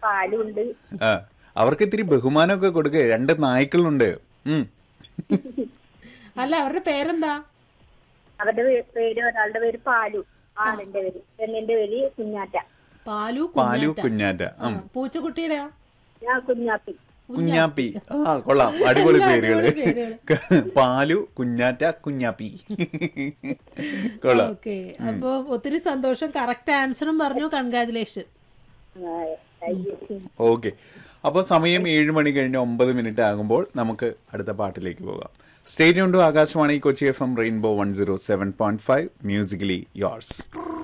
പാലും ഉണ്ട് ആ അവർക്ക് ഇത്തിരി ബഹുമാനമൊക്കെ കൊടുക്കുക രണ്ട് നായ്ക്കളുണ്ട് ഉം അല്ല അവരുടെ പേരെന്താ അവരുടെ പേ- പേര് ഒരാളുടെ പേര് പാലു ആളിന്റെ പേര് പെണ്ണിന്റെ പേര് കുഞ്ഞാറ്റ പാലു പാലു കുഞ്ഞാറ്റ. കുഞ്ഞാറ്റ ആ, ഉം പൂച്ചക്കുട്ടിയുടെയാ ഞാൻ കുഞ്ഞാപ്പി കുഞ്ഞാപ്പി ആ കൊള്ളാം അടിപൊളി നല്ല പേരുകള് അടിപൊളി പാലു കുഞ്ഞാറ്റ കുഞ്ഞാപ്പി കൊള്ളാം ഓക്കെ അപ്പൊ ഒത്തിരി സന്തോഷം കറക്റ്റ് ആൻസറും പറഞ്ഞു കൺഗ്രാചുലേഷൻ ആ, അയ്യോ. ഓക്കെ അപ്പോൾ സമയം ഏഴ് മണി കഴിഞ്ഞ് ഒമ്പത് മിനിറ്റ് ആകുമ്പോൾ നമുക്ക് അടുത്ത പാട്ടിലേക്ക് പോകാം stay tuned to Akashvani Kochi F M rainbow one zero seven point five musically yours